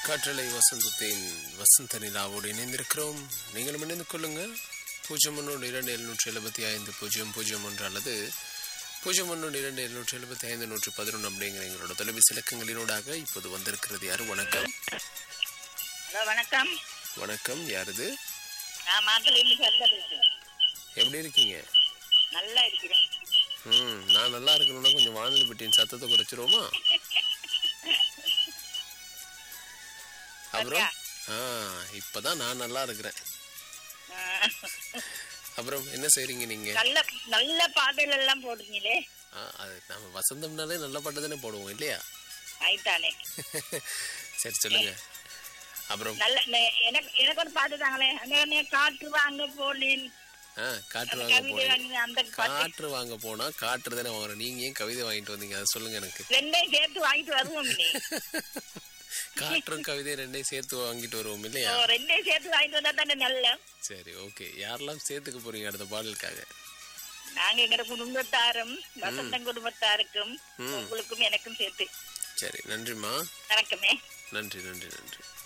காற்றலை வசந்தத்தின் வசந்த நிலாவோடு இணைந்திருக்கிறோம் நீங்களும் இணைந்து கொள்ளுங்க பூஜ்ஜியம் ஒன்று இரண்டு எழுநூற்றி எழுபத்தி ஐந்து பூஜ்ஜியம் பூஜ்ஜியம் ஒன்று அல்லது பூஜ்ஜியம் ஒன்று இரண்டு எழுநூற்றி எழுபத்தி ஐந்து நூற்றி பதினொன்று அப்படிங்கிற எங்களோட தொலைபேசி இலக்கங்களினூடாக இப்போது வந்திருக்கிறது யாரு வணக்கம் ஹலோ வணக்கம் வணக்கம் யாருது நான் மாத்தலேருந்து சரதா பேசுறேன் எப்படி இருக்கீங்க நல்லா இருக்கிறேன் ம் நான் நல்லா இருக்கணும்னா கொஞ்சம் வானொலி பெட்டியின் சத்தத்தை குறைச்சிருவோமா அப்புறம் ஆ இப்பதான் நான் நல்லா இருக்கிறேன் ஆ, அப்புறம் என்ன செய்றீங்க நீங்க நல்ல நல்ல பாடல் எல்லாம் போடுறீங்களே ஆ, அது நம்ம வசந்தம்னாலே நல்ல பாட்டு தானே போடுவோம் இல்லையா ஆயிட்டானே சரி சொல்லுங்க அப்புறம் நல்ல நெ- எனக்கு எனக்கு ஒரு பாட்டு தாங்களே அந்த காற்று வாங்க போனேன் ஆ காற்று அந்த வாங்க கவிதை போனீங்க வாங்கின அந்த பாட்டு காற்று வாங்க போனா காற்று தானே வாங்குறோம் நீங்க ஏன் கவிதை வாங்கிட்டு வந்தீங்க அதை சொல்லுங்க எனக்கு ரெண்டையும் சேர்த்து வாங்கிட்டு வருவோம் நீ காற்றும் கவிதை ரெண்டையும் சேர்த்து வாங்கிட்டு வருவோம் இல்லையா ஓ, ரெண்டையும் சேர்த்து வாங்கிட்டு வந்தா தானே நல்ல சரி ஓகே யாரெல்லாம் சேர்த்துக்க போறீங்க அடுத்த பாடலுக்காக நாங்க எங்க குடும்பத்தாரும் வசந்தம் குடும்பத்தாருக்கும் ம். உங்களுக்கும் எனக்கும் சேர்த்து சரி நன்றிம்மா வணக்கமே நன்றி நன்றி நன்றி